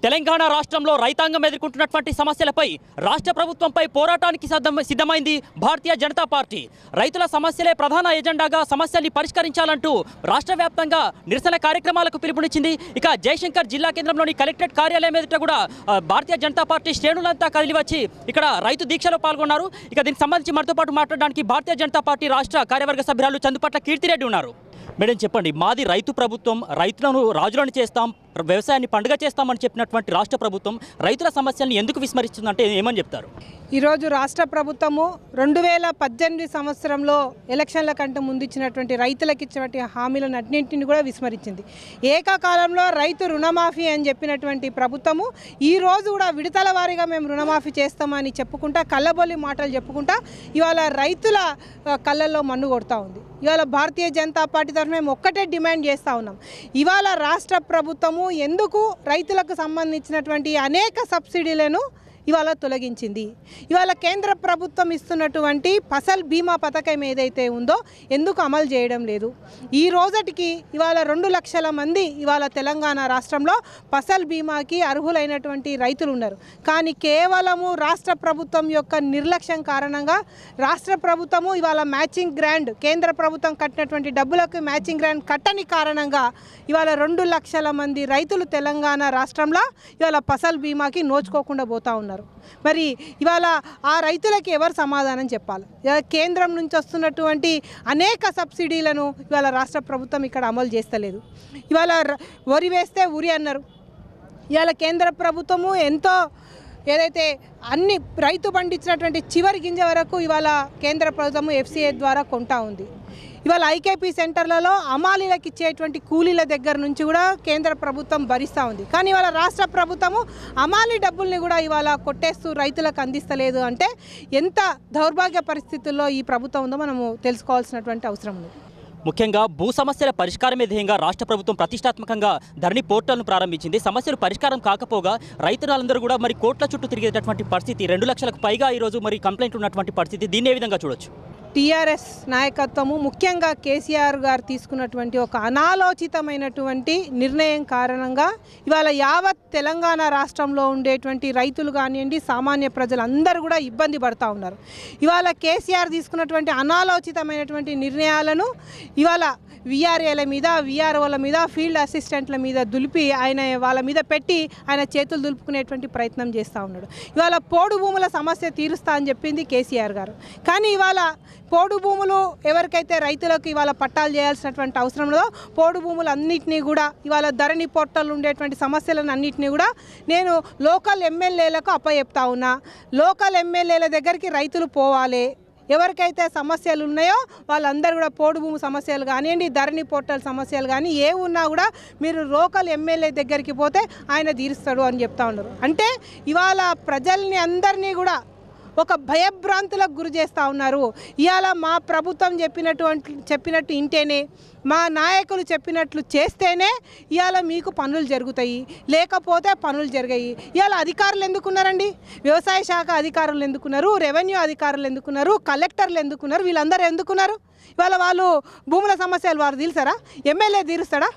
తెలంగాణ రాష్ట్రంలో రైతాంగం ఎదుర్కొంటున్నటువంటి సమస్యలపై రాష్ట్ర ప్రభుత్వంపై పోరాటానికి సిద్ధం సిద్ధమైంది భారతీయ జనతా పార్టీ రైతుల సమస్యలే ప్రధాన ఎజెండాగా సమస్యల్ని పరిష్కరించాలంటూ రాష్ట్ర వ్యాప్తంగా నిరసన కార్యక్రమాలకు పిలుపునిచ్చింది ఇక జయశంకర్ జిల్లా కేంద్రంలోని కలెక్టరేట్ కార్యాలయం ఎదుట కూడా ఆ, భారతీయ జనతా పార్టీ శ్రేణులంతా కదిలి వచ్చి ఇక్కడ రైతు దీక్షలో పాల్గొన్నారు ఇక దీనికి సంబంధించి మనతో పాటు మాట్లాడడానికి భారతీయ జనతా పార్టీ రాష్ట్ర కార్యవర్గ సభ్యురాలు చందుపట్ల కీర్తిరెడ్డి ఉన్నారు మేడం చెప్పండి మాది రైతు ప్రభుత్వం రైతులను రాజులను చేస్తాం వ్యవసాయాన్ని పండుగ చేస్తామని చెప్పినటువంటి రాష్ట్ర ప్రభుత్వం రైతుల సమస్యల్ని ఎందుకు విస్మరిస్తుందంటే ఏమని చెప్తారు ఈరోజు రాష్ట్ర ప్రభుత్వము రెండు వేల పద్దెనిమిది సంవత్సరంలో ఎలక్షన్ల కంటే ముందు ఇచ్చినటువంటి రైతులకు ఇచ్చినటువంటి హామీలను అన్నింటిని కూడా విస్మరించింది ఏకకాలంలో రైతు రుణమాఫీ అని చెప్పినటువంటి ప్రభుత్వము ఈ రోజు కూడా విడతల వారీగా మేము రుణమాఫీ చేస్తామని చెప్పుకుంటా కళ్ళబొల్లి మాటలు చెప్పుకుంటా ఇవాళ రైతుల ఆ, కళ్ళల్లో మన్ను కొడతా ఉంది ఇవాళ భారతీయ జనతా పార్టీ తరఫున మేము ఒక్కటే డిమాండ్ చేస్తూ ఉన్నాం ఇవాళ రాష్ట్ర ప్రభుత్వము ఎందుకు రైతులకు సంబంధించినటువంటి అనేక సబ్సిడీలను ఇవాళ తొలగించింది ఇవాళ కేంద్ర ప్రభుత్వం ఇస్తున్నటువంటి ఫసల్ బీమా పథకం ఏదైతే ఉందో ఎందుకు అమలు చేయడం లేదు ఈ రోజటికి ఇవాళ రెండు లక్షల మంది ఇవాళ తెలంగాణ రాష్ట్రంలో ఫసల్ బీమాకి అర్హులైనటువంటి రైతులు ఉన్నారు కానీ కేవలము రాష్ట్ర ప్రభుత్వం యొక్క నిర్లక్ష్యం కారణంగా రాష్ట్ర ప్రభుత్వము ఇవాళ మ్యాచింగ్ గ్రాండ్ కేంద్ర ప్రభుత్వం కట్టినటువంటి డబ్బులకు మ్యాచింగ్ గ్రాండ్ కట్టని కారణంగా ఇవాళ రెండు లక్షల మంది రైతులు తెలంగాణ రాష్ట్రంలో ఇవాళ ఫసల్ బీమాకి నోచుకోకుండా పోతా ఉన్నారు మరి ఇవాళ ఆ రైతులకి ఎవరు సమాధానం చెప్పాలి ఇవాళ కేంద్రం నుంచి వస్తున్నటువంటి అనేక సబ్సిడీలను ఇవాళ రాష్ట్ర ప్రభుత్వం ఇక్కడ అమలు చేస్తలేదు ఇవాళ ర- వరి వేస్తే ఉరి అన్నారు ఇవాళ కేంద్ర ప్రభుత్వము ఎంతో ఏదైతే అన్ని రైతు పండించినటువంటి చివరి గింజ వరకు ఇవాళ కేంద్ర ప్రభుత్వము ఎఫ్సిఐ ద్వారా కొంటా ఉంది ఇవాళ ఐకేపీ సెంటర్లలో అమాలీలకు ఇచ్చేటువంటి కూలీల దగ్గర నుంచి కూడా కేంద్ర ప్రభుత్వం భరిస్తూ ఉంది కానీ ఇవాళ రాష్ట్ర ప్రభుత్వము అమాలీ డబ్బుల్ని కూడా ఇవాళ కొట్టేస్తూ రైతులకు అందిస్తలేదు అంటే ఎంత దౌర్భాగ్య పరిస్థితుల్లో ఈ ప్రభుత్వం ఉందో మనము తెలుసుకోవాల్సినటువంటి అవసరం ఉంది ముఖ్యంగా భూ సమస్యల పరిష్కారమే ధ్యేయంగా రాష్ట్ర ప్రభుత్వం ప్రతిష్టాత్మకంగా ధరణి పోర్టల్ను ప్రారంభించింది సమస్యలు పరిష్కారం కాకపోగా రైతులందరూ కూడా మరి కోట్ల చుట్టూ తిరిగేటటువంటి పరిస్థితి రెండు లక్షలకు పైగా ఈరోజు మరి కంప్లైంట్ ఉన్నటువంటి పరిస్థితి దీన్ని ఏ విధంగా చూడొచ్చు టీఆర్ఎస్ నాయకత్వము ముఖ్యంగా కేసీఆర్ గారు తీసుకున్నటువంటి ఒక అనాలోచితమైనటువంటి నిర్ణయం కారణంగా ఇవాళ యావత్ తెలంగాణ రాష్ట్రంలో ఉండేటువంటి రైతులు కానివ్వండి సామాన్య ప్రజలు అందరూ కూడా ఇబ్బంది పడుతూ ఉన్నారు ఇవాళ కేసీఆర్ తీసుకున్నటువంటి అనాలోచితమైనటువంటి నిర్ణయాలను ఇవాళ విఆర్ఏల మీద విఆర్ఓల మీద ఫీల్డ్ అసిస్టెంట్ల మీద దులిపి ఆయన వాళ్ళ మీద పెట్టి ఆయన చేతులు దులుపుకునేటువంటి ప్రయత్నం చేస్తూ ఉన్నాడు ఇవాళ పోడు భూముల సమస్య తీరుస్తా అని చెప్పింది కేసీఆర్ గారు కానీ ఇవాళ పోడు భూములు ఎవరికైతే రైతులకు ఇవాళ పట్టాలు చేయాల్సినటువంటి అవసరం లేదో పోడు భూములు అన్నింటినీ కూడా ఇవాళ ధరణి పోర్టల్ ఉండేటువంటి సమస్యలను అన్నింటినీ కూడా నేను లోకల్ ఎమ్మెల్యేలకు అప్పచెప్తా ఉన్నా లోకల్ ఎమ్మెల్యేల దగ్గరికి రైతులు పోవాలి ఎవరికైతే సమస్యలు ఉన్నాయో వాళ్ళందరూ కూడా పోడు భూమి సమస్యలు కానివ్వండి ధరణి పోర్టల్ సమస్యలు కానీ ఏ ఉన్నా కూడా మీరు లోకల్ ఎమ్మెల్యే దగ్గరికి పోతే ఆయన తీరుస్తాడు అని చెప్తా ఉన్నారు అంటే ఇవాళ ప్రజల్ని అందరినీ కూడా ఒక భయభ్రాంతులకు గురి చేస్తూ ఉన్నారు ఇవాళ మా ప్రభుత్వం చెప్పినటువంటి చెప్పినట్టు ఇంటేనే మా నాయకులు చెప్పినట్లు చేస్తేనే ఇవాళ మీకు పనులు జరుగుతాయి లేకపోతే పనులు జరిగాయి ఇవాళ అధికారులు ఎందుకున్నారండి వ్యవసాయ శాఖ అధికారులు ఎందుకున్నారు రెవెన్యూ అధికారులు ఎందుకున్నారు కలెక్టర్లు ఎందుకున్నారు వీళ్ళందరూ ఎందుకున్నారు ఇవాళ వాళ్ళు భూముల సమస్యలు వారు తీరుస్తారా ఎమ్మెల్యే తీరుస్తాడా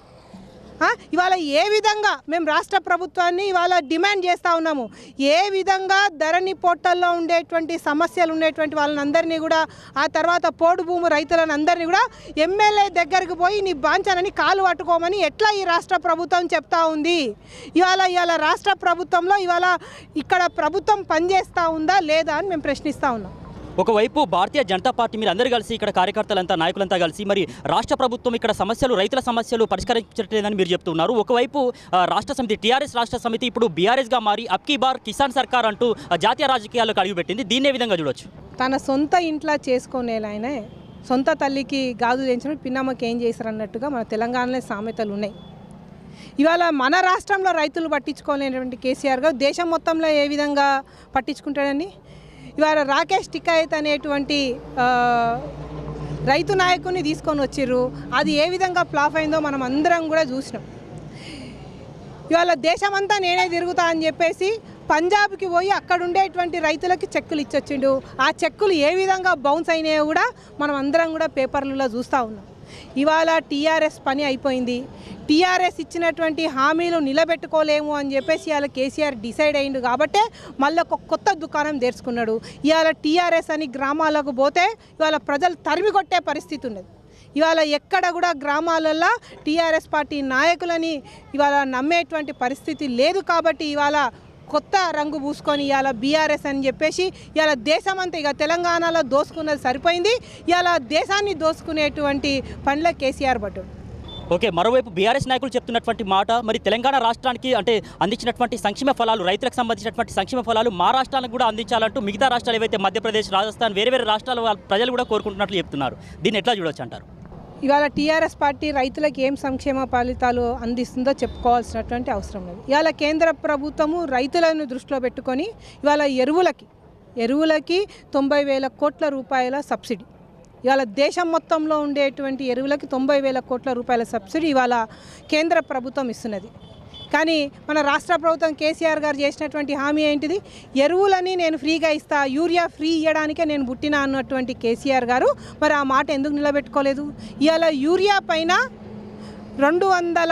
ఆ? ఇవాళ ఏ విధంగా మేము రాష్ట్ర ప్రభుత్వాన్ని ఇవాళ డిమాండ్ చేస్తూ ఉన్నాము ఏ విధంగా ధరణి పోర్టల్లో ఉండేటువంటి సమస్యలు ఉండేటువంటి వాళ్ళని అందరినీ కూడా ఆ తర్వాత పోడు భూమి రైతులను అందరినీ కూడా ఎమ్మెల్యే దగ్గరికి పోయి నీ బాంచనని కాలు పట్టుకోమని ఎట్లా ఈ రాష్ట్ర ప్రభుత్వం చెప్తా ఉంది ఇవాళ ఇవాళ రాష్ట్ర ప్రభుత్వంలో ఇవాళ ఇక్కడ ప్రభుత్వం పనిచేస్తూ ఉందా లేదా అని మేము ప్రశ్నిస్తూ ఉన్నాం ఒకవైపు భారతీయ జనతా పార్టీ మీరు అందరూ కలిసి ఇక్కడ కార్యకర్తలంతా నాయకులంతా కలిసి మరి రాష్ట్ర ప్రభుత్వం ఇక్కడ సమస్యలు రైతుల సమస్యలు పరిష్కరించట్లేదని మీరు చెప్తున్నారు ఒకవైపు ఆ, రాష్ట్ర సమితి టీఆర్ఎస్ రాష్ట్ర సమితి ఇప్పుడు బీఆర్ఎస్గా మారి అబ్కీ బార్ కిసాన్ సర్కార్ అంటూ ఆ, జాతీయ రాజకీయాలకు అడుగుపెట్టింది దీన్ని ఏ విధంగా చూడొచ్చు తన సొంత ఇంట్లో చేసుకునేలాయనే సొంత తల్లికి గాజు చేయించిన పిన్నమ్మకి ఏం చేశారు అన్నట్టుగా మన తెలంగాణలో సామెతలు ఉన్నాయి ఇవాళ మన రాష్ట్రంలో రైతులు పట్టించుకోలేనటువంటి కేసీఆర్ గారు దేశం మొత్తంలో ఏ విధంగా పట్టించుకుంటాడని ఇవాళ రాకేష్ టికాయత్ అనేటువంటి ఆ, రైతు నాయకుని తీసుకొని వచ్చిర్రు అది ఏ విధంగా ఫ్లాప్ అయిందో మనం అందరం కూడా చూసినాం ఇవాళ దేశమంతా నేనే తిరుగుతా అని చెప్పేసి పంజాబ్కి పోయి అక్కడ ఉండేటువంటి రైతులకి చెక్కులు ఇచ్చొచ్చిండు ఆ చెక్కులు ఏ విధంగా బౌన్స్ అయినాయో కూడా మనం అందరం కూడా పేపర్లలో చూస్తూ ఉన్నాం ఇవాళ టీఆర్ఎస్ పని అయిపోయింది టీఆర్ఎస్ ఇచ్చినటువంటి హామీలు నిలబెట్టుకోలేము అని చెప్పేసి ఇవాళ కేసీఆర్ డిసైడ్ అయ్యిండు కాబట్టే మళ్ళీ ఒక కొత్త దుకాణం తెరుచుకున్నాడు ఇవాళ టీఆర్ఎస్ అని గ్రామాలకు పోతే ఇవాళ ప్రజలు తరిమి కొట్టే పరిస్థితి ఉన్నది ఇవాళ ఎక్కడ కూడా గ్రామాలల్లో టీఆర్ఎస్ పార్టీ నాయకులని ఇవాళ నమ్మేటువంటి పరిస్థితి లేదు కాబట్టి ఇవాళ కొత్త రంగు పూసుకొని ఇవాళ బీఆర్ఎస్ అని చెప్పేసి ఇవాళ దేశమంతా ఇక తెలంగాణలో దోసుకున్నది సరిపోయింది ఇవాళ దేశాన్ని దోసుకునేటువంటి పనిలో కేసీఆర్ పడ్డాడు ఓకే మరోవైపు బీఆర్ఎస్ నాయకులు చెప్తున్నటువంటి మాట మరి తెలంగాణ రాష్ట్రానికి అంటే అందించినటువంటి సంక్షేమ ఫలాలు రైతులకు సంబంధించినటువంటి సంక్షేమ ఫలాలు మా రాష్ట్రాలకు కూడా అందించాలంటూ మిగతా రాష్ట్రాలు ఏవైతే మధ్యప్రదేశ్ రాజస్థాన్ వేరే వేరే రాష్ట్రాల వాళ్ళ ప్రజలు కూడా కోరుకుంటున్నట్లు చెప్తున్నారు దీన్ని ఎట్లా చూడొచ్చు అంటారు ఇవాళ టీఆర్ఎస్ పార్టీ రైతులకు ఏం సంక్షేమ ఫలితాలు అందిస్తుందో చెప్పుకోవాల్సినటువంటి అవసరం లేదు ఇవాళ కేంద్ర ప్రభుత్వము రైతులను దృష్టిలో పెట్టుకొని ఇవాళ ఎరువులకి ఎరువులకి తొంభై వేల కోట్ల రూపాయల సబ్సిడీ ఇవాళ దేశం మొత్తంలో ఉండేటువంటి ఎరువులకి తొంభై వేల కోట్ల రూపాయల సబ్సిడీ ఇవాళ కేంద్ర ప్రభుత్వం ఇస్తున్నది కానీ మన రాష్ట్ర ప్రభుత్వం కేసీఆర్ గారు చేసినటువంటి హామీ ఏంటిది ఎరువులని నేను ఫ్రీగా ఇస్తా యూరియా ఫ్రీ ఇవ్వడానికే నేను పుట్టినా అన్నటువంటి కేసీఆర్ గారు మరి ఆ మాట ఎందుకు నిలబెట్టుకోలేదు ఇవాళ యూరియా పైన రెండు వందల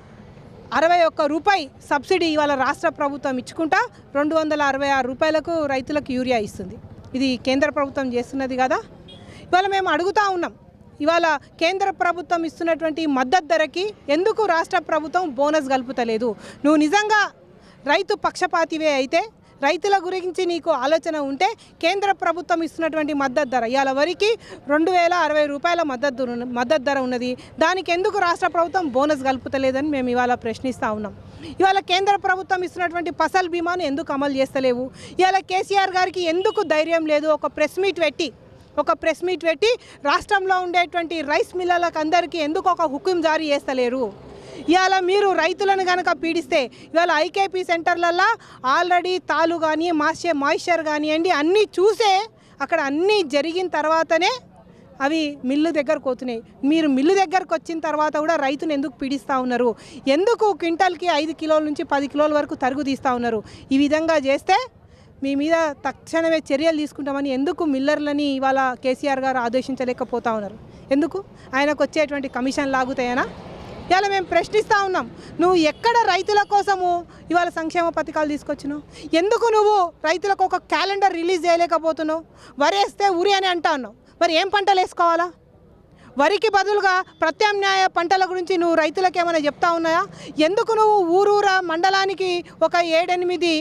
అరవై ఒక్క రూపాయి సబ్సిడీ ఇవాళ రాష్ట్ర ప్రభుత్వం ఇచ్చుకుంటా రెండు వందల అరవై ఆరు రూపాయలకు రైతులకు యూరియా ఇస్తుంది ఇది కేంద్ర ప్రభుత్వం చేస్తున్నది కదా ఇవాళ మేము అడుగుతా ఉన్నాం ఇవాళ కేంద్ర ప్రభుత్వం ఇస్తున్నటువంటి మద్దతు ధరకి ఎందుకు రాష్ట్ర ప్రభుత్వం బోనస్ కలుపుతలేదు నువ్వు నిజంగా రైతు పక్షపాతివే అయితే రైతుల గురించి నీకు ఆలోచన ఉంటే కేంద్ర ప్రభుత్వం ఇస్తున్నటువంటి మద్దతు ధర ఇవాళ వరకు రెండు వేల అరవై రూపాయల మద్దతు ధర ఉన్న- మద్దతు ధర ఉన్నది దానికి ఎందుకు రాష్ట్ర ప్రభుత్వం బోనస్ కలుపుతలేదని మేము ఇవాళ ప్రశ్నిస్తూ ఉన్నాం ఇవాళ కేంద్ర ప్రభుత్వం ఇస్తున్నటువంటి ఫసల్ బీమాను ఎందుకు అమలు చేస్తలేవు ఇవాళ కేసీఆర్ గారికి ఎందుకు ధైర్యం లేదు ఒక ప్రెస్ మీట్ పెట్టి ఒక ప్రెస్ మీట్ పెట్టి రాష్ట్రంలో ఉండేటువంటి రైస్ మిల్లలకు అందరికీ ఎందుకు ఒక హుకుం జారీ చేస్తలేరు ఇవాళ మీరు రైతులను కనుక పీడిస్తే ఇవాళ ఐకేపీ సెంటర్లల్లో ఆల్రెడీ తాలు కానీ మాస్చే మాయిశ్చర్ కానివ్వండి అన్నీ చూసే అక్కడ అన్నీ జరిగిన తర్వాతనే అవి మిల్లు దగ్గరకు పోతున్నాయి మీరు మిల్లు దగ్గరకు వచ్చిన తర్వాత కూడా రైతును ఎందుకు పీడిస్తూ ఉన్నారు ఎందుకు క్వింటల్కి ఐదు కిలోల నుంచి పది కిలోల వరకు తరుగు తీస్తూ ఉన్నారు ఈ విధంగా చేస్తే మీ మీద తక్షణమే చర్యలు తీసుకుంటామని ఎందుకు మిల్లర్లని ఇవాళ కేసీఆర్ గారు ఆదేశించలేకపోతా ఉన్నారు ఎందుకు ఆయనకు వచ్చేటువంటి కమిషన్ లాగుతాయనా ఇవాళ మేము ప్రశ్నిస్తూ ఉన్నాం నువ్వు ఎక్కడ రైతుల కోసము ఇవాళ సంక్షేమ పథకాలు తీసుకొచ్చినావు ఎందుకు నువ్వు రైతులకు ఒక క్యాలెండర్ రిలీజ్ చేయలేకపోతున్నావు వరేస్తే ఉరి అని అంటా ఉన్నావు మరి ఏం పంటలు వేసుకోవాలా వరికి బదులుగా ప్రత్యామ్నాయ పంటల గురించి నువ్వు రైతులకు ఏమైనా చెప్తా ఉన్నాయా ఎందుకు నువ్వు ఊరూర మండలానికి ఒక ఏడెనిమిది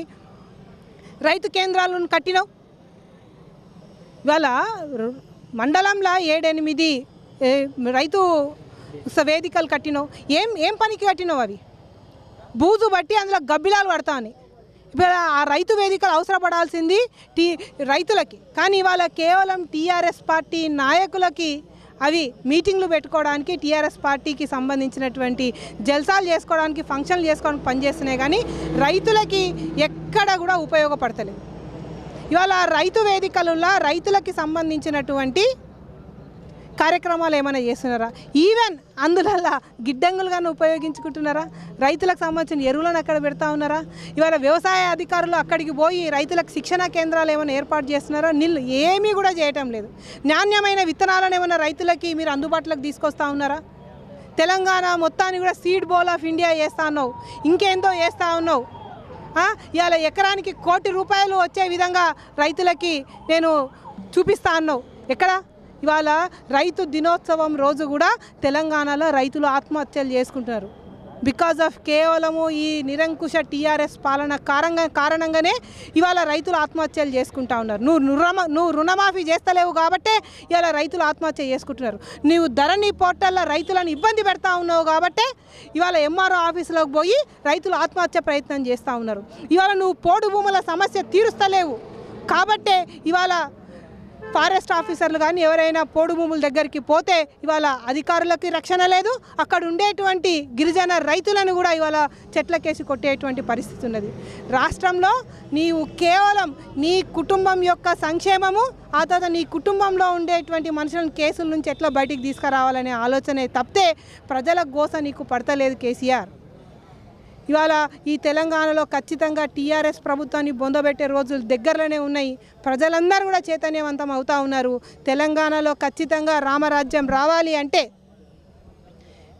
రైతు కేంద్రాలను కట్టినావు ఇవాళ ర- మండలంలో ఏడెనిమిది ఏ, రైతు స- వేదికలు కట్టినావు ఏం ఏం పనికి కట్టినావు అవి బూజు బట్టి అందులో గబ్బిలాలు పడతాని ఇప్పుడు ఆ రైతు వేదికలు అవసరపడాల్సింది టీ రైతులకి కానీ ఇవాళ కేవలం టీఆర్ఎస్ పార్టీ నాయకులకి అవి మీటింగ్లు పెట్టుకోవడానికి టీఆర్ఎస్ పార్టీకి సంబంధించినటువంటి జల్సాలు చేసుకోవడానికి ఫంక్షన్లు చేసుకోవడానికి పనిచేస్తున్నాయి కానీ రైతులకి ఎక్కడ కూడా ఉపయోగపడతలేదు ఇవాళ రైతు వేదికలలో రైతులకి సంబంధించినటువంటి కార్యక్రమాలు ఏమైనా చేస్తున్నారా ఈవెన్ అందువల్ల గిడ్డంగులుగాను ఉపయోగించుకుంటున్నారా రైతులకు సంబంధించిన ఎరువులను అక్కడ పెడతా ఉన్నారా ఇవాళ వ్యవసాయ అధికారులు అక్కడికి పోయి రైతులకు శిక్షణ కేంద్రాలు ఏమైనా ఏర్పాటు చేస్తున్నారా నిల్ ఏమీ కూడా చేయటం లేదు నాణ్యమైన విత్తనాలను ఏమైనా రైతులకి మీరు అందుబాటులోకి తీసుకొస్తా ఉన్నారా తెలంగాణ మొత్తాన్ని కూడా సీడ్ బౌల్ ఆఫ్ ఇండియా చేస్తా ఉన్నావు ఇంకేందో చేస్తా ఉన్నావు ఆ, ఇవాళ ఎకరానికి కోటి రూపాయలు వచ్చే విధంగా రైతులకి నేను చూపిస్తా అన్నావు ఎక్కడ ఇవాళ రైతు దినోత్సవం రోజు కూడా తెలంగాణలో రైతులు ఆత్మహత్యలు చేసుకుంటున్నారు బికాజ్ ఆఫ్ కేవలము ఈ నిరంకుశ టీఆర్ఎస్ పాలన కారంగా కారణంగానే ఇవాళ రైతులు ఆత్మహత్యలు చేసుకుంటా ఉన్నారు నువ్వు రుణమా నువ్వు రుణమాఫీ చేస్తలేవు కాబట్టే ఇవాళ రైతులు ఆత్మహత్య చేసుకుంటున్నారు నువ్వు ధరణి పోర్టల్లో రైతులను ఇబ్బంది పెడతా ఉన్నావు కాబట్టే ఇవాళ ఎంఆర్ఓ ఆఫీసులోకి పోయి రైతులు ఆత్మహత్య ప్రయత్నం చేస్తూ ఉన్నారు ఇవాళ నువ్వు పోడు భూముల సమస్య తీరుస్తలేవు కాబట్టే ఇవాళ ఫారెస్ట్ ఆఫీసర్లు కానీ ఎవరైనా పోడు భూముల దగ్గరికి పోతే ఇవాళ అధికారులకి రక్షణ లేదు అక్కడ ఉండేటువంటి గిరిజన రైతులను కూడా ఇవాళ చెట్లకేసి కొట్టేటువంటి పరిస్థితి ఉన్నది రాష్ట్రంలో నీవు కేవలం నీ కుటుంబం యొక్క సంక్షేమము ఆ తర్వాత నీ కుటుంబంలో ఉండేటువంటి మనుషులను కేసుల నుంచి ఎట్లా బయటికి తీసుకురావాలనే ఆలోచనే తప్పితే ప్రజల గోస నీకు పడతలేదు కేసీఆర్ ఇవాళ ఈ తెలంగాణలో ఖచ్చితంగా టీఆర్ఎస్ ప్రభుత్వాన్ని బొందబెట్టే రోజులు దగ్గరలోనే ఉన్నాయి ప్రజలందరూ కూడా చైతన్యవంతం అవుతా ఉన్నారు తెలంగాణలో ఖచ్చితంగా రామరాజ్యం రావాలి అంటే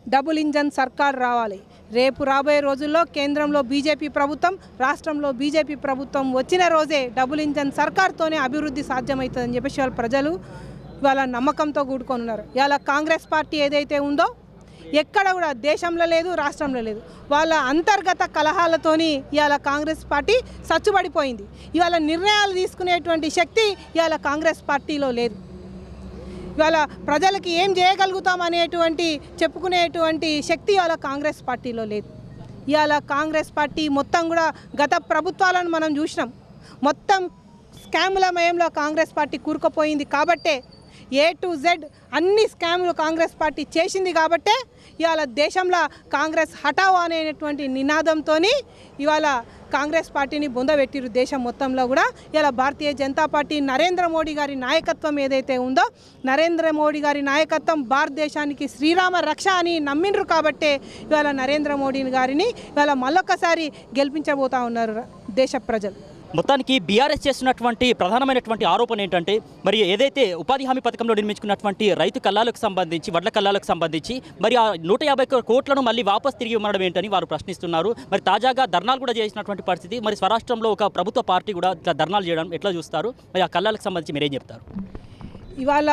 డబుల్ ఇంజన్ సర్కార్ రావాలి రేపు రాబోయే రోజుల్లో కేంద్రంలో బీజేపీ ప్రభుత్వం రాష్ట్రంలో బీజేపీ ప్రభుత్వం వచ్చిన రోజే డబుల్ ఇంజన్ సర్కార్తోనే అభివృద్ధి సాధ్యమవుతుందని చెప్పేసి వాళ్ళ ప్రజలు ఇవాళ నమ్మకంతో కూడుకొని ఉన్నారు ఇవాళ కాంగ్రెస్ పార్టీ ఏదైతే ఉందో ఎక్కడ కూడా దేశంలో లేదు రాష్ట్రంలో లేదు వాళ్ళ అంతర్గత కలహాలతోని ఇవాళ కాంగ్రెస్ పార్టీ సచ్చుబడిపోయింది ఇవాళ నిర్ణయాలు తీసుకునేటువంటి శక్తి ఇవాళ కాంగ్రెస్ పార్టీలో లేదు ఇవాళ ప్రజలకి ఏం చేయగలుగుతాం అనేటువంటి చెప్పుకునేటువంటి శక్తి ఇవాళ కాంగ్రెస్ పార్టీలో లేదు ఇవాళ కాంగ్రెస్ పార్టీ మొత్తం కూడా గత ప్రభుత్వాలను మనం చూసినాం మొత్తం స్కాముల మయంలో కాంగ్రెస్ పార్టీ కూరుకుపోయింది కాబట్టే ఏ టు జెడ్ అన్ని స్కాములు కాంగ్రెస్ పార్టీ చేసింది కాబట్టే ఇవాళ దేశంలో కాంగ్రెస్ హఠావో అనేటువంటి నినాదంతో ఇవాళ కాంగ్రెస్ పార్టీని బొందబెట్టిరు దేశం మొత్తంలో కూడా ఇలా భారతీయ జనతా పార్టీ నరేంద్ర మోడీ గారి నాయకత్వం ఏదైతే ఉందో నరేంద్ర మోడీ గారి నాయకత్వం భారతదేశానికి శ్రీరామ రక్ష అని నమ్మిండ్రు కాబట్టే ఇవాళ నరేంద్ర మోడీ గారిని ఇవాళ మళ్ళొక్కసారి గెలిపించబోతా ఉన్నారు దేశ ప్రజలు మొత్తానికి బీఆర్ఎస్ చేస్తున్నటువంటి ప్రధానమైనటువంటి ఆరోపణ ఏంటంటే మరి ఏదైతే ఉపాధి హామీ పథకంలో నిర్మించుకున్నటువంటి రైతు కల్లాలకు సంబంధించి వడ్ల కల్లాలకు సంబంధించి మరి ఆ నూట యాభై కోట్లను మళ్ళీ వాపస్ తిరిగి ఇవ్వడం ఏంటని వారు ప్రశ్నిస్తున్నారు మరి తాజాగా ధర్నాలు కూడా చేసినటువంటి పరిస్థితి మరి స్వరాష్ట్రంలో ఒక ప్రభుత్వ పార్టీ కూడా ఇట్లా ధర్నాలు చేయడం ఎట్లా చూస్తారు మరి ఆ కల్లాలకు సంబంధించి మీరేం చెప్తారు ఇవాళ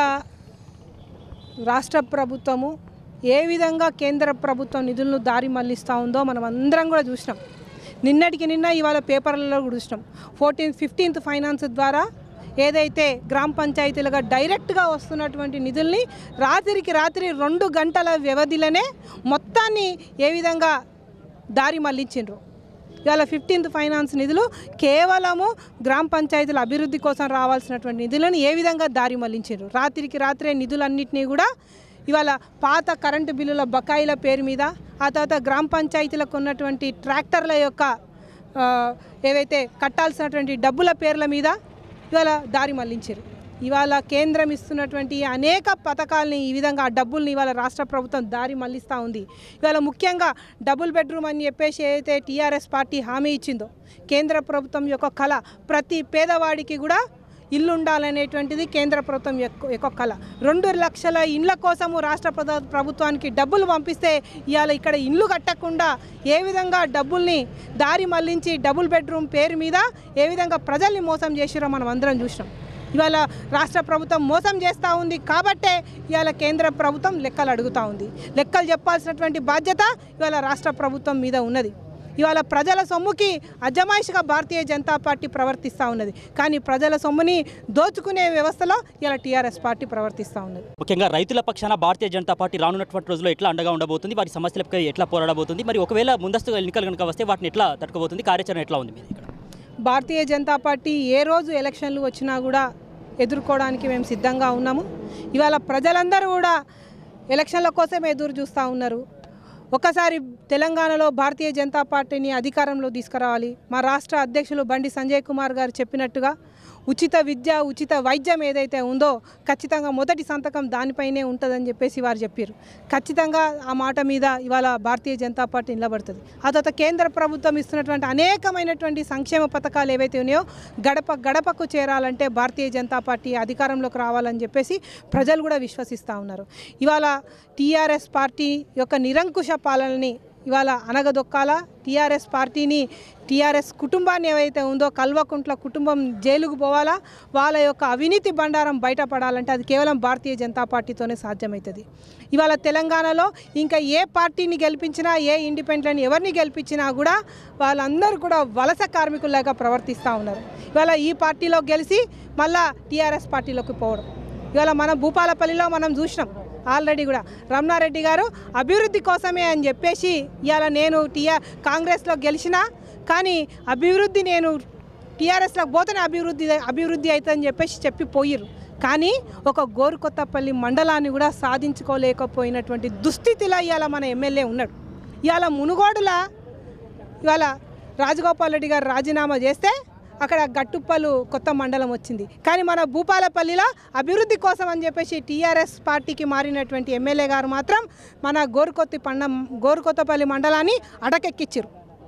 రాష్ట్ర ప్రభుత్వము ఏ విధంగా కేంద్ర ప్రభుత్వం నిధులను దారి మళ్లిస్తూ ఉందో మనం అందరం కూడా చూసినాం నిన్నటికి నిన్న ఇవాళ పేపర్లలో కూడా చూసినాం ఫోర్టీన్త్ ఫిఫ్టీన్త్ ఫైనాన్స్ ద్వారా ఏదైతే గ్రామ పంచాయతీలుగా డైరెక్ట్గా వస్తున్నటువంటి నిధుల్ని రాత్రికి రాత్రి రెండు గంటల వ్యవధిలోనే మొత్తాన్ని ఏ విధంగా దారి మళ్లించిండ్రు ఇవాళ ఫిఫ్టీన్త్ ఫైనాన్స్ నిధులు కేవలము గ్రామ పంచాయతీల అభివృద్ధి కోసం రావాల్సినటువంటి నిధులను ఏ విధంగా దారి మళ్లించారు రాత్రికి రాత్రే నిధులన్నింటినీ కూడా ఇవాళ పాత కరెంటు బిల్లుల బకాయిల పేరు మీద ఆ తర్వాత గ్రామ పంచాయతీలకు ఉన్నటువంటి ట్రాక్టర్ల యొక్క ఆ, ఏవైతే కట్టాల్సినటువంటి డబ్బుల పేర్ల మీద ఇవాళ దారి మళ్లించారు ఇవాళ కేంద్రం ఇస్తున్నటువంటి అనేక పథకాలని ఈ విధంగా ఆ డబ్బుల్ని ఇవాళ రాష్ట్ర ప్రభుత్వం దారి మళ్లిస్తూ ఉంది ఇవాళ ముఖ్యంగా డబుల్ బెడ్రూమ్ అని చెప్పేసి ఏదైతే టీఆర్ఎస్ పార్టీ హామీ ఇచ్చిందో కేంద్ర ప్రభుత్వం యొక్క కళ ప్రతి పేదవాడికి కూడా ఇల్లు ఉండాలనేటువంటిది కేంద్ర ప్రభుత్వం యొక్క యొక్క కళ రెండు లక్షల ఇండ్ల కోసము రాష్ట్ర ప్రద- ప్రభుత్వానికి డబ్బులు పంపిస్తే ఇవాళ ఇక్కడ ఇల్లు కట్టకుండా ఏ విధంగా డబ్బుల్ని దారి మళ్లించి డబుల్ బెడ్రూమ్ పేరు మీద ఏ విధంగా ప్రజల్ని మోసం చేసిరో మనం అందరం చూసినాం ఇవాళ రాష్ట్ర ప్రభుత్వం మోసం చేస్తూ ఉంది కాబట్టే ఇవాళ కేంద్ర ప్రభుత్వం లెక్కలు అడుగుతూ ఉంది లెక్కలు చెప్పాల్సినటువంటి బాధ్యత ఇవాళ రాష్ట్ర ప్రభుత్వం మీద ఉన్నది ఇవాళ ప్రజల సొమ్ముకి అజమాయిషిగా భారతీయ జనతా పార్టీ ప్రవర్తిస్తూ ఉన్నది కానీ ప్రజల సొమ్ముని దోచుకునే వ్యవస్థలో ఇలా టీఆర్ఎస్ పార్టీ ప్రవర్తిస్తూ ఉన్నది ముఖ్యంగా రైతుల పక్షాన భారతీయ జనతా పార్టీ రానున్నటువంటి రోజుల్లో ఎట్లా అండగా ఉండబోతుంది వారి సమస్యలపై ఎట్లా పోరాడబోతుంది మరి ఒకవేళ ముందస్తు ఎన్నికలు కనుక వస్తే వాటిని ఎట్లా తట్టుకోబోతుంది కార్యాచరణ ఎట్లా ఉంది మీది ఇక్కడ భారతీయ జనతా పార్టీ ఏ రోజు ఎలక్షన్లు వచ్చినా కూడా ఎదుర్కోవడానికి మేము సిద్ధంగా ఉన్నాము ఇవాళ ప్రజలందరూ కూడా ఎలక్షన్ల కోసం ఎదురు చూస్తూ ఉన్నారు ఒకసారి తెలంగాణలో భారతీయ జనతా పార్టీని అధికారంలో తీసుకురావాలి మా రాష్ట్ర అధ్యక్షులు బండి సంజయ్ కుమార్ గారు చెప్పినట్టుగా ఉచిత విద్య ఉచిత వైద్యం ఏదైతే ఉందో ఖచ్చితంగా మొదటి సంతకం దానిపైనే ఉంటుందని చెప్పేసి వారు చెప్పారు ఖచ్చితంగా ఆ మాట మీద ఇవాళ భారతీయ జనతా పార్టీ నిలబడుతుంది ఆ తర్వాత కేంద్ర ప్రభుత్వం ఇస్తున్నటువంటి అనేకమైనటువంటి సంక్షేమ పథకాలు ఏవైతే ఉన్నాయో గడప గడపకు చేరాలంటే భారతీయ జనతా పార్టీ అధికారంలోకి రావాలని చెప్పేసి ప్రజలు కూడా విశ్వసిస్తూ ఉన్నారు ఇవాళ టీఆర్ఎస్ పార్టీ యొక్క నిరంకుశ పాలనని ఇవాళ అనగదొక్కాలా టీఆర్ఎస్ పార్టీని టీఆర్ఎస్ కుటుంబాన్ని ఏవైతే ఉందో కల్వకుంట్ల కుటుంబం జైలుకు పోవాలా వాళ్ళ యొక్క అవినీతి బండారం బయటపడాలంటే అది కేవలం భారతీయ జనతా పార్టీతోనే సాధ్యమవుతుంది ఇవాళ తెలంగాణలో ఇంకా ఏ పార్టీని గెలిపించినా ఏ ఇండిపెండెంట్ ఎవరిని గెలిపించినా కూడా వాళ్ళందరూ కూడా వలస కార్మికుల్లాగా ప్రవర్తిస్తూ ఉన్నారు ఇవాళ ఈ పార్టీలో గెలిచి మళ్ళా టీఆర్ఎస్ పార్టీలోకి పోవడం ఇవాళ మనం భూపాలపల్లిలో మనం చూసినాం ఆల్రెడీ కూడా రమణారెడ్డి గారు అభివృద్ధి కోసమే అని చెప్పేసి ఇవాళ నేను టీఆర్ కాంగ్రెస్లో గెలిచినా కానీ అభివృద్ధి నేను టీఆర్ఎస్లో పోతేనే అభివృద్ధి అభివృద్ధి అవుతుందని చెప్పేసి చెప్పి పోయిర్రు కానీ ఒక గోరుకొత్తపల్లి మండలాన్ని కూడా సాధించుకోలేకపోయినటువంటి దుస్థితిలో ఇవాళ మన ఎమ్మెల్యే ఉన్నాడు ఇవాళ మునుగోడుల ఇవాళ రాజగోపాల్ రెడ్డి గారు రాజీనామా చేస్తే అక్కడ గట్టుప్పలు కొత్త మండలం వచ్చింది కానీ మన భూపాలపల్లిలో అభివృద్ధి కోసం అని చెప్పేసి టీఆర్ఎస్ పార్టీకి మారినటువంటి ఎమ్మెల్యే గారు మాత్రం మన గోరుకొత్తి పండ గోరుకొత్తపల్లి మండలాన్ని అడకెక్కిచ్చారు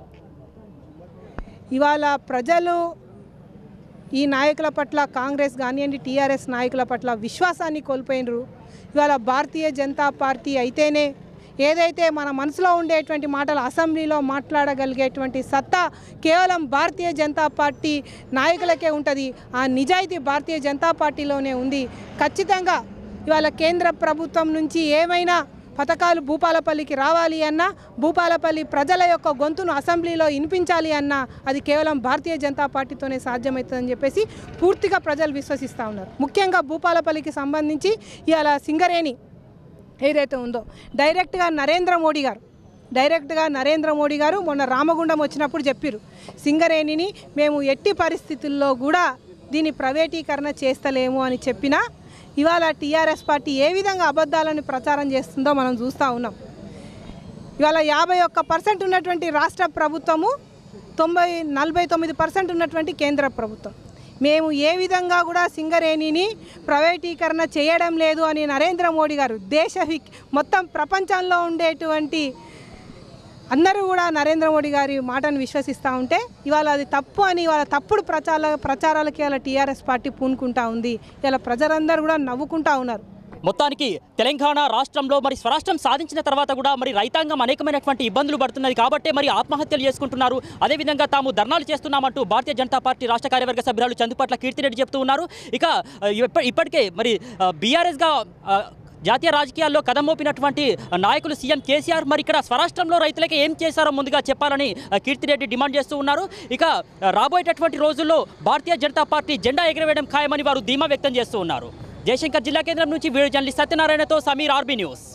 ఇవాళ ప్రజలు ఈ నాయకుల పట్ల కాంగ్రెస్ కానివ్వండి టీఆర్ఎస్ నాయకుల పట్ల విశ్వాసాన్ని కోల్పోయినరు ఇవాళ భారతీయ జనతా పార్టీ అయితేనే ఏదైతే మన మనసులో ఉండేటువంటి మాటలు అసెంబ్లీలో మాట్లాడగలిగేటువంటి సత్తా కేవలం భారతీయ జనతా పార్టీ నాయకులకే ఉంటుంది ఆ నిజాయితీ భారతీయ జనతా పార్టీలోనే ఉంది ఖచ్చితంగా ఇవాళ కేంద్ర ప్రభుత్వం నుంచి ఏమైనా పథకాలు భూపాలపల్లికి రావాలి అన్నా భూపాలపల్లి ప్రజల యొక్క గొంతును అసెంబ్లీలో వినిపించాలి అన్నా అది కేవలం భారతీయ జనతా పార్టీతోనే సాధ్యమవుతుందని చెప్పేసి పూర్తిగా ప్రజలు విశ్వసిస్తూ ఉన్నారు ముఖ్యంగా భూపాలపల్లికి సంబంధించి ఇవాళ సింగరేణి ఏదైతే ఉందో డైరెక్ట్గా నరేంద్ర మోడీ గారు డైరెక్ట్గా నరేంద్ర మోడీ గారు మొన్న రామగుండం వచ్చినప్పుడు చెప్పారు సింగరేణిని మేము ఎట్టి పరిస్థితుల్లో కూడా దీని ప్రైవేటీకరణ చేస్తలేము అని చెప్పినా ఇవాళ టీఆర్ఎస్ పార్టీ ఏ విధంగా అబద్ధాలను ప్రచారం చేస్తుందో మనం చూస్తూ ఉన్నాం ఇవాళ యాభై ఒక్క పర్సెంట్ ఉన్నటువంటి రాష్ట్ర ప్రభుత్వము తొంభై నలభై తొమ్మిది పర్సెంట్ ఉన్నటువంటి కేంద్ర ప్రభుత్వం మేము ఏ విధంగా కూడా సింగరేణిని ప్రైవేటీకరణ చేయడం లేదు అని నరేంద్ర మోడీ గారు దేశ హిక్- మొత్తం ప్రపంచంలో ఉండేటువంటి అందరూ కూడా నరేంద్ర మోడీ గారి మాటను విశ్వసిస్తూ ఉంటే ఇవాళ అది తప్పు అని ఇవాళ తప్పుడు ప్రచార ప్రచారాలకి ఇవాళ టీఆర్ఎస్ పార్టీ పూనుకుంటా ఉంది ఇలా ప్రజలందరూ కూడా నవ్వుకుంటా ఉన్నారు మొత్తానికి తెలంగాణ రాష్ట్రంలో మరి స్వరాష్ట్రం సాధించిన తర్వాత కూడా మరి రైతాంగం అనేకమైనటువంటి ఇబ్బందులు పడుతున్నది కాబట్టి మరి ఆత్మహత్యలు చేసుకుంటున్నారు అదేవిధంగా తాము ధర్నాలు చేస్తున్నామంటూ భారతీయ జనతా పార్టీ రాష్ట్ర కార్యవర్గ సభ్యురాలు చందుపట్ల కీర్తిరెడ్డి చెప్తూ ఉన్నారు ఇక ఆ, ఇప్ప- ఇప్పటికే మరి బీఆర్ఎస్గా జాతీయ రాజకీయాల్లో కదం మోపినటువంటి నాయకులు సీఎం కేసీఆర్ మరి ఇక్కడ స్వరాష్ట్రంలో రైతులకి ఏం చేశారో ముందుగా చెప్పాలని ఆ, కీర్తిరెడ్డి డిమాండ్ చేస్తూ ఉన్నారు ఇక ఆ, రాబోయేటటువంటి రోజుల్లో భారతీయ జనతా పార్టీ జెండా ఎగరవేయడం ఖాయమని వారు ధీమా వ్యక్తం చేస్తూ ఉన్నారు జయశంకర్ జిల్లా కేంద్రం నుంచి వీడియో జర్నలిస్ట్ సత్యనారాయణతో సమీర్ ఆర్బీ న్యూస్